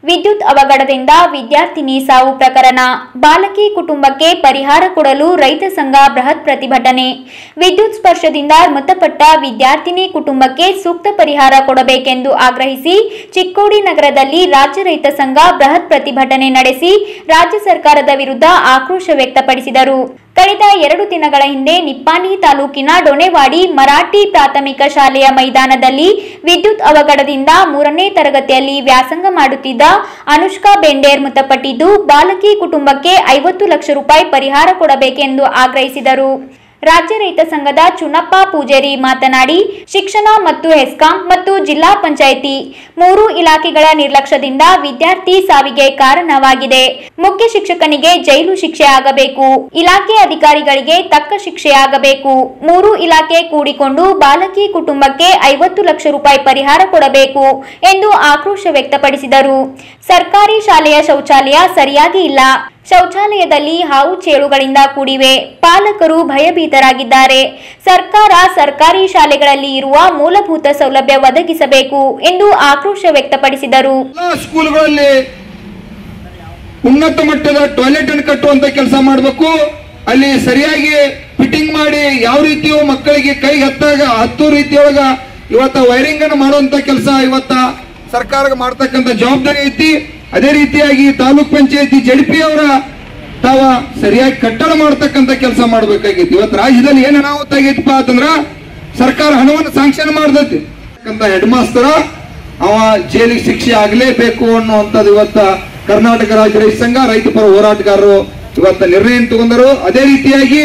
ವಿದ್ಯುತ್ ಅವಘಡದಿಂದ ವಿದ್ಯಾರ್ಥಿನಿ ಸಾವು ಪ್ರಕರಣ ಬಾಲಕಿ ಕುಟುಂಬಕ್ಕೆ ಪರಿಹಾರ ಕೊಡಲು ರೈತ ಸಂಘ ಬೃಹತ್ ಪ್ರತಿಭಟನೆ ವಿದ್ಯುತ್ ಸ್ಪರ್ಶದಿಂದ ಮೃತಪಟ್ಟ ವಿದ್ಯಾರ್ಥಿನಿ ಕುಟುಂಬಕ್ಕೆ ಸೂಕ್ತ ಪರಿಹಾರ ಕೊಡಬೇಕೆಂದು ಆಗ್ರಹಿಸಿ ಚಿಕ್ಕೋಡಿ ನಗರದಲ್ಲಿ ರಾಜ್ಯ ರೈತ ಸಂಘ ಬೃಹತ್ ಪ್ರತಿಭಟನೆ ನಡೆಸಿ ರಾಜ್ಯ ಸರ್ಕಾರದ ವಿರುದ್ಧ ಆಕ್ರೋಶ ವ್ಯಕ್ತಪಡಿಸಿದರು ಕಳೆದ ಎರಡು ದಿನಗಳ ಹಿಂದೆ ನಿಪ್ಪಾಣಿ ತಾಲೂಕಿನ ಡೊಣೆವಾಡಿ ಮರಾಠಿ ಪ್ರಾಥಮಿಕ ಶಾಲೆಯ ಮೈದಾನದಲ್ಲಿ ವಿದ್ಯುತ್ ಅವಘಡದಿಂದ ಮೂರನೇ ತರಗತಿಯಲ್ಲಿ ವ್ಯಾಸಂಗ ಮಾಡುತ್ತಿದ್ದ ಅನುಷ್ಕಾ ಬೆಂಡೇರ್ ಮೃತಪಟ್ಟಿದ್ದು ಬಾಲಕಿ ಕುಟುಂಬಕ್ಕೆ ಐವತ್ತು ಲಕ್ಷ ರೂಪಾಯಿ ಪರಿಹಾರ ಕೊಡಬೇಕೆಂದು ಆಗ್ರಹಿಸಿದರು ರಾಜ್ಯ ರೈತ ಸಂಘದ ಚುನಪ್ಪ ಪೂಜೇರಿ ಮಾತನಾಡಿ ಶಿಕ್ಷಣ ಮತ್ತು ಹೆಸ್ಕಾಂ ಮತ್ತು ಜಿಲ್ಲಾ ಪಂಚಾಯಿತಿ ಮೂರು ಇಲಾಖೆಗಳ ನಿರ್ಲಕ್ಷ್ಯದಿಂದ ವಿದ್ಯಾರ್ಥಿ ಸಾವಿಗೆ ಕಾರಣವಾಗಿದೆ ಮುಖ್ಯ ಶಿಕ್ಷಕನಿಗೆ ಜೈಲು ಶಿಕ್ಷೆ ಆಗಬೇಕು ಇಲಾಖೆ ಅಧಿಕಾರಿಗಳಿಗೆ ತಕ್ಕ ಶಿಕ್ಷೆಯಾಗಬೇಕು ಮೂರು ಇಲಾಖೆ ಕೂಡಿಕೊಂಡು ಬಾಲಕಿ ಕುಟುಂಬಕ್ಕೆ ಐವತ್ತು ಲಕ್ಷ ರೂಪಾಯಿ ಪರಿಹಾರ ಕೊಡಬೇಕು ಎಂದು ಆಕ್ರೋಶ ವ್ಯಕ್ತಪಡಿಸಿದರು ಸರ್ಕಾರಿ ಶಾಲೆಯ ಶೌಚಾಲಯ ಸರಿಯಾಗಿ ಇಲ್ಲ ಶೌಚಾಲಯದಲ್ಲಿ ಹಾವು ಚೇಳುಗಳಿಂದ ಕೂಡಿವೆ ಪಾಲಕರು ಭಯಭೀತರಾಗಿದ್ದಾರೆ ಸರ್ಕಾರ ಸರ್ಕಾರಿ ಶಾಲೆಗಳಲ್ಲಿ ಇರುವ ಮೂಲಭೂತ ಸೌಲಭ್ಯ ಒದಗಿಸಬೇಕು ಎಂದು ಆಕ್ರೋಶ ವ್ಯಕ್ತಪಡಿಸಿದರು ಎಲ್ಲ ಸ್ಕೂಲ್ಗಳಲ್ಲಿ ಉನ್ನತ ಮಟ್ಟದ ಟಾಯ್ಲೆಟ್ ಅನ್ನು ಕಟ್ಟುವಂತ ಕೆಲಸ ಮಾಡಬೇಕು ಅಲ್ಲಿ ಸರಿಯಾಗಿ ಫಿಟ್ಟಿಂಗ್ ಮಾಡಿ ಯಾವ ರೀತಿಯು ಮಕ್ಕಳಿಗೆ ಕೈ ಹತ್ತಾಗ ಹತ್ತು ರೀತಿಯೊಳಗ ಇವತ್ತ ವೈರಿಂಗ್ ಅನ್ನು ಮಾಡುವಂತ ಕೆಲಸ ಇವತ್ತ ಸರ್ಕಾರ ಮಾಡ್ತಕ್ಕಂಥ ಜವಾಬ್ದಾರಿ ಐತಿ ಅದೇ ರೀತಿಯಾಗಿ ತಾಲೂಕ್ ಪಂಚಾಯತಿ ಜಡ್ಪಿ ಅವರ ತಾವ ಸರಿಯಾಗಿ ಕಟ್ಟಡ ಮಾಡ್ತಕ್ಕಂಥ ಕೆಲಸ ಮಾಡ್ಬೇಕಾಗಿತ್ತು ಇವತ್ತು ರಾಜ್ಯದಲ್ಲಿ ಏನು ಅನಾಹುತ ಆಗೈತಪ್ಪ ಅಂತಂದ್ರ ಸರ್ಕಾರ ಹಣವನ್ನು ಸ್ಯಾಂಕ್ಷನ್ ಮಾಡ್ದೈತಿ ಹೆಡ್ ಮಾಸ್ತರ ಅವ ಜೈಲಿಗೆ ಶಿಕ್ಷೆ ಆಗಲೇಬೇಕು ಅನ್ನುವಂಥದ್ದು ಇವತ್ತ ಕರ್ನಾಟಕ ರಾಜ್ಯ ರೈತ ಸಂಘ ರೈತ ಪರ ಹೋರಾಟಗಾರರು ಇವತ್ತ ನಿರ್ಣಯ ತಗೊಂಡರು ಅದೇ ರೀತಿಯಾಗಿ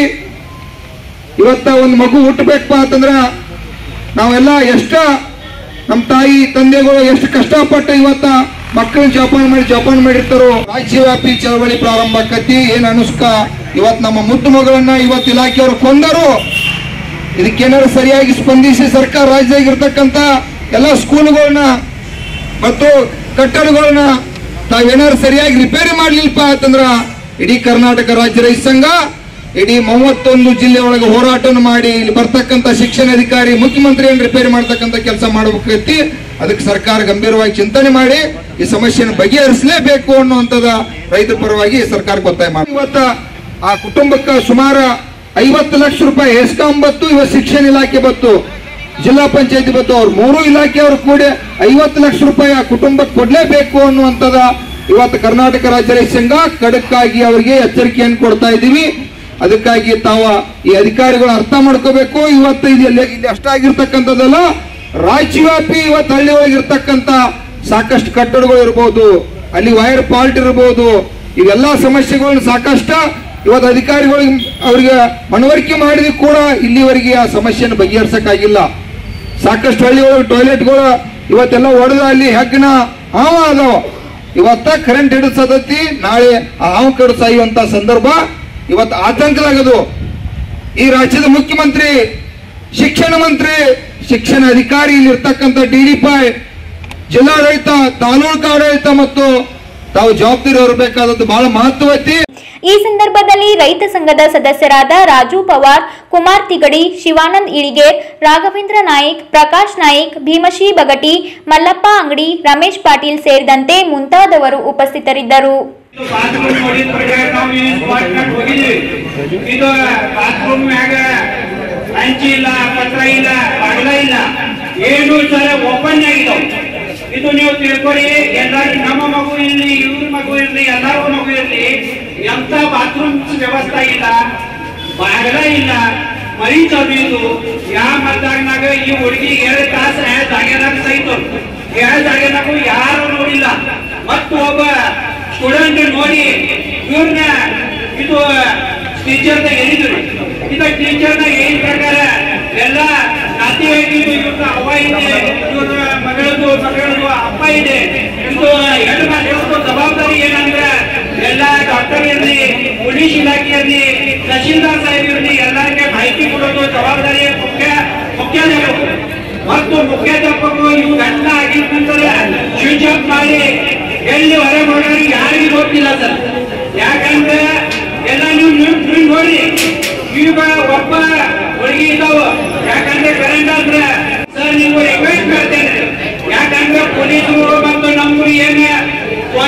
ಇವತ್ತ ಒಂದು ಮಗು ಹುಟ್ಟಬೇಕಪ್ಪ ಅಂತಂದ್ರ ನಾವೆಲ್ಲ ಎಷ್ಟ ನಮ್ಮ ತಾಯಿ ತಂದೆಗಳು ಎಷ್ಟು ಕಷ್ಟಪಟ್ಟು ಇವತ್ತ ಮಕ್ಕಳನ್ನ ಜೋಪಾನ ಮಾಡಿ ಜೋಪಾನ ಮಾಡಿರ್ತಾರೋ ರಾಜ್ಯವ್ಯಾಪಿ ಚಳವಳಿ ಪ್ರಾರಂಭ ಆಕತಿ ಏನ್ ಅನುಷ್ಕ ಇವತ್ ನಮ್ಮ ಮುದ್ದು ಮಗಳನ್ನ ಇವತ್ತು ಇಲಾಖೆಯವರು ಕೊಂದರು ಇದಕ್ಕೇನಾದ್ರು ಸರಿಯಾಗಿ ಸ್ಪಂದಿಸಿ ಸರ್ಕಾರ ರಾಜ್ಯದಾಗ ಇರ್ತಕ್ಕಂಥ ಎಲ್ಲ ಸ್ಕೂಲ್ಗಳನ್ನ ಮತ್ತು ಕಟ್ಟಡಗಳನ್ನ ತಾವೇನಾದ್ರು ಸರಿಯಾಗಿ ರಿಪೇರಿ ಮಾಡ್ಲಿಲ್ಪ ಅಂತಂದ್ರ ಇಡೀ ಕರ್ನಾಟಕ ರಾಜ್ಯ ರೈತ ಸಂಘ ಇಡೀ ಮೂವತ್ತೊಂದು ಜಿಲ್ಲೆ ಒಳಗೆ ಹೋರಾಟವನ್ನು ಮಾಡಿ ಇಲ್ಲಿ ಬರ್ತಕ್ಕಂಥ ಶಿಕ್ಷಣ ಅಧಿಕಾರಿ ಮುಖ್ಯಮಂತ್ರಿಯನ್ನು ರಿಪೇರಿ ಮಾಡ್ತಕ್ಕಂಥ ಕೆಲಸ ಮಾಡಬೇಕೈತಿ ಅದಕ್ಕೆ ಸರ್ಕಾರ ಗಂಭೀರವಾಗಿ ಚಿಂತನೆ ಮಾಡಿ ಈ ಸಮಸ್ಯೆಯನ್ನು ಬಗೆಹರಿಸಲೇಬೇಕು ಅನ್ನುವಂಥದ್ದು ರೈತರ ಪರವಾಗಿ ಸರ್ಕಾರಕ್ಕೆ ಒತ್ತಾಯ ಮಾಡಿ ಇವತ್ತ ಆ ಕುಟುಂಬಕ್ಕೆ ಸುಮಾರು ಐವತ್ತು ಲಕ್ಷ ರೂಪಾಯಿ ಹೆಸ್ಕಾಂ ಬತ್ತು ಇವತ್ತು ಶಿಕ್ಷಣ ಇಲಾಖೆ ಬತ್ತು ಜಿಲ್ಲಾ ಪಂಚಾಯತಿ ಬತ್ತು ಅವ್ರು ಮೂರು ಇಲಾಖೆಯವರು ಕೂಡ ಐವತ್ತು ಲಕ್ಷ ರೂಪಾಯಿ ಆ ಕುಟುಂಬಕ್ಕೆ ಕೊಡ್ಲೇಬೇಕು ಅನ್ನುವಂಥದ ಇವತ್ತು ಕರ್ನಾಟಕ ರಾಜ್ಯ ರೈತ ಸಂಘ ಖಡಕ್ಕಾಗಿ ಅವರಿಗೆ ಎಚ್ಚರಿಕೆಯನ್ನು ಕೊಡ್ತಾ ಇದ್ದೀವಿ ಅದಕ್ಕಾಗಿ ತಾವ ಈ ಅಧಿಕಾರಿಗಳು ಅರ್ಥ ಮಾಡ್ಕೋಬೇಕು ಇವತ್ತು ಇಲ್ಲಿ ಇಲ್ಲಿ ಅಷ್ಟಾಗಿರ್ತಕ್ಕಂಥದ್ದಲ್ಲ ರಾಜ್ಯವ್ಯಾಪಿ ಇವತ್ತು ಹಳ್ಳಿ ಒಳಗಿರ್ತಕ್ಕಂಥ ಸಾಕಷ್ಟು ಕಟ್ಟಡಗಳು ಇರ್ಬೋದು ಅಲ್ಲಿ ವೈರ್ ಫಾಲ್ಟ್ ಇರ್ಬೋದು ಇವೆಲ್ಲ ಸಮಸ್ಯೆಗಳನ್ನ ಸಾಕಷ್ಟು ಇವತ್ತು ಅಧಿಕಾರಿಗಳಿಗೆ ಅವರಿಗೆ ಮನವರಿಕೆ ಮಾಡಿದ್ರು ಕೂಡ ಇಲ್ಲಿವರೆಗೆ ಆ ಸಮಸ್ಯೆಯನ್ನು ಬಗೆಹರಿಸಕ್ಕಾಗಿಲ್ಲ ಸಾಕಷ್ಟು ಹಳ್ಳಿ ಒಳಗೆ ಟಾಯ್ಲೆಟ್ಗಳು ಇವತ್ತೆಲ್ಲ ಹೊಡೆದ ಅಲ್ಲಿ ಹೆಗ್ಗಣ ಹಾವ ಅದಾವ ಇವತ್ತ ಕರೆಂಟ್ ಹಿಡಿಸದತಿ ನಾಳೆ ಆ ಹಾವು ಕಡು ಸಾಯುವಂತ ಸಂದರ್ಭ ಇವತ್ತು ಆತಂಕದಾಗದು ಈ ರಾಜ್ಯದ ಮುಖ್ಯಮಂತ್ರಿ ಶಿಕ್ಷಣ ಮಂತ್ರಿ ಶಿಕ್ಷಣ ಅಧಿಕಾರಿ ಇಲ್ಲಿ ಇರ್ತಕ್ಕಂಥ ಡಿ ಡಿ ಪೈ ಜಿಲ್ಲಾಡಳಿತ ತಾಲೂಕು ಆಡಳಿತ ಮತ್ತು ತಾವು ಜವಾಬ್ದಾರಿ ಹೊರಬೇಕಾದದ್ದು ಬಹಳ ಮಹತ್ವ ಐತಿ ಈ ಸಂದರ್ಭದಲ್ಲಿ ರೈತ ಸಂಘದ ಸದಸ್ಯರಾದ ರಾಜು ಪವಾರ್ ಕುಮಾರ್ ತಿಗಡಿ ಶಿವಾನಂದ್ ಇಳಿಗೇರ್ ರಾಘವೇಂದ್ರ ನಾಯ್ಕ್ ಪ್ರಕಾಶ್ ನಾಯ್ಕ್ ಭೀಮಶಿ ಬಗಟಿ ಮಲ್ಲಪ್ಪ ಅಂಗಡಿ ರಮೇಶ್ ಪಾಟೀಲ್ ಸೇರಿದಂತೆ ಮುಂತಾದವರು ಉಪಸ್ಥಿತರಿದ್ದರು ಬಾತ್ರೂಮ್ ನೋಡಿದ ಪ್ರಕಾರ ನಾವು ಈ ಸ್ಪಾಟ್ನಾಗ ಹೋಗಿದ್ವಿ ಇದು ಬಾತ್ರೂಮ್ ಮ್ಯಾಗ ಹಂಚಿ ಇಲ್ಲ ಪತ್ರ ಇಲ್ಲ ಬಾಗ್ಲ ಇಲ್ಲ ಏನು ಸರ ಓಪನ್ ಆಗಿದಾವ ಇದು ನೀವು ತಿಳ್ಕೊರಿ ಎಲ್ಲಾರು ನಮ್ಮ ಮಗು ಇರ್ಲಿ ಇವ್ರ ಮಗು ಇರ್ಲಿ ಎಲ್ಲಾರ್ಗು ಮಗು ಇರ್ಲಿ ಎಂತ ಬಾತ್ರೂಮ್ ವ್ಯವಸ್ಥೆ ಇಲ್ಲ ಬಾಗಲ ಇಲ್ಲ ಮರಿ ಇದು ಯಾ ಮದ್ದಾಗ್ನಾಗ ಈ ಹುಡುಗಿ ಎರಡು ತಾಸು ಎರಡು ಜಾಗ್ಯಾದಾಗ ಸೈತು ಎರಡು ಜಾಗ್ಯಾದಾಗೂ ಯಾರು ನೋಡಿಲ್ಲ ಮತ್ತು ಒಬ್ಬ ಸ್ಟೂಡೆಂಟ್ ನೋಡಿ ಇವ್ರನ್ನ ಇದು ಟೀಚರ್ನ ಎರಿದ್ರು ಇದು ಟೀಚರ್ನ ಏನ್ ಪ್ರಕಾರ ಎಲ್ಲ ನಾತಿ ವೈದ್ಯರು ಇವ್ರನ್ನ ಅವ್ವ ಇದೆ ಇವ್ರ ಮಗಳದು ಮಗಳದು ಅಪ್ಪ ಇದೆ ಇದು ಹೆಣ್ಣು ಮಕ್ಕಳದು ಜವಾಬ್ದಾರಿ ಏನಂದ್ರೆ ಎಲ್ಲ ಡಾಕ್ಟರ್ ಇರ್ಲಿ ಪೊಲೀಸ್ ಇಲಾಖೆ ಇರ್ಲಿ ತಹಶೀಲ್ದಾರ್ ಸಾಹೇಬ್ ಇರ್ಲಿ ಎಲ್ಲರಿಗೆ ಮಾಹಿತಿ ಕೊಡೋದು ಜವಾಬ್ದಾರಿ ಮುಖ್ಯ ಮುಖ್ಯಾಧ್ಯಾಪಕರು ಮತ್ತು ಮುಖ್ಯಾಧ್ಯಾಪಕರು ಇವು ಗಂಟ ಆಗಿರ್ತಾರೆ ಸ್ವಿಚ್ ಆಫ್ ಮಾಡಿ ಎಲ್ಲಿ ಹೊರ ಮಾಡೋರಿಗೆ ಯಾರಿಗೂ ಗೊತ್ತಿಲ್ಲ ಸರ್ ಯಾಕಂದ್ರೆ ಎಲ್ಲ ನೀವು ನೀವು ನೀವು ನೋಡಿ ಈಗ ಒಬ್ಬ ಹುಡುಗಿ ಇದಾವ ಯಾಕಂದ್ರೆ ಕರೆಂಟ್ ಅಂದ್ರೆ ಸರ್ ನೀವು ರಿಕ್ವೆಸ್ಟ್ ಮಾಡ್ತೇನೆ ಯಾಕಂದ್ರೆ ಪೊಲೀಸರು ಮತ್ತು ನಮ್ದು ಏನೇ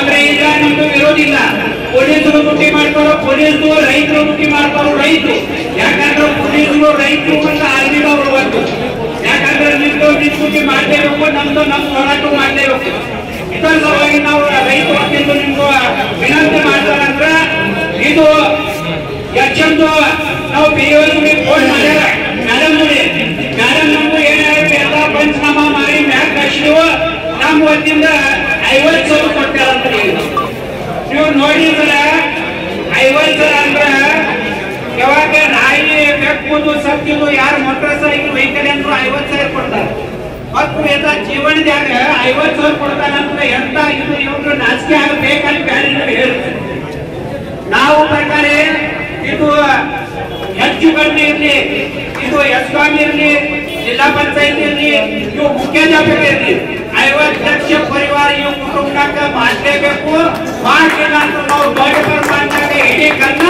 ಇದ್ರ ಸಲುವಾಗಿ ನಾವು ರೈತ ವಕೀಲರು ನಿಮ್ಗೆ ವಿನಂತಿ ಮಾಡ್ತಾರಂದ್ರ ಇದು ಹೆಚ್ಚಂದು ನಾವು ಬೇರೆಯವ್ರಿಗೆ ಫೋನ್ ಮಾಡ್ಯಾರ ಮೇಡಮ್ ನೋಡಿ ಮೇಡಮ್ ನಮ್ದು ಏನಾಗುತ್ತೆ ಎಲ್ಲ ಪಂಚನಾಮ ಮಾಡಿ ಮ್ಯಾಕ್ ಕಳಿಸಿದೆವು ನಮ್ಮ ವತಿಯಿಂದ ಐವತ್ತು ಸಾವಿರ ಕೊಡ್ತಾರಂತ ನೀವು ನೀವು ನೋಡಿದ್ರ ಐವತ್ತು ಸಾವಿರ ಅಂದ್ರ ಯಾವಾಗ ನಾಯಿ ಬೆಕ್ಕುದು ಸತ್ತಿದ್ದು ಯಾರು ಮೋಟರ್ ಸೈಕಲ್ ವೆಹಿಕಲ್ ಅಂದ್ರು ಐವತ್ತು ಸಾವಿರ ಕೊಡ್ತಾರೆ ಮತ್ತು ಎಲ್ಲ ಜೀವನದಾಗ ಐವತ್ತು ಸಾವಿರ ಕೊಡ್ತಾನಂದ್ರೆ ಎಂತ ಇದು ಇವ್ರು ನಾಚಿಕೆ ಆಗಬೇಕಂತ ಬ್ಯಾರೆ ಹೇಳ್ತಾರೆ ನಾವು ಪ್ರಕಾರ ಇದು ಹೆಚ್ಚು ಕಡಿಮೆ ಇರಲಿ ಇದು ಎಸ್ಕಾಂ ಇರಲಿ ಜಿಲ್ಲಾ ಪಂಚಾಯತ್ ಇರಲಿ ಇವು ಮುಖ್ಯಾಧ್ಯಾಪಕ ಇರಲಿ ಐವತ್ತು ಲಕ್ಷ ಪರಿವಾರ ಇವು ಕುಟುಂಬಕ್ಕೆ ಮಾಡಲೇಬೇಕು ಮಾಡಲಿಲ್ಲ ಅಂತ ನಾವು ದೊಡ್ಡ ಪ್ರಮಾಣದಾಗ ಇಡೀ ಕರ್ನಾಟಕ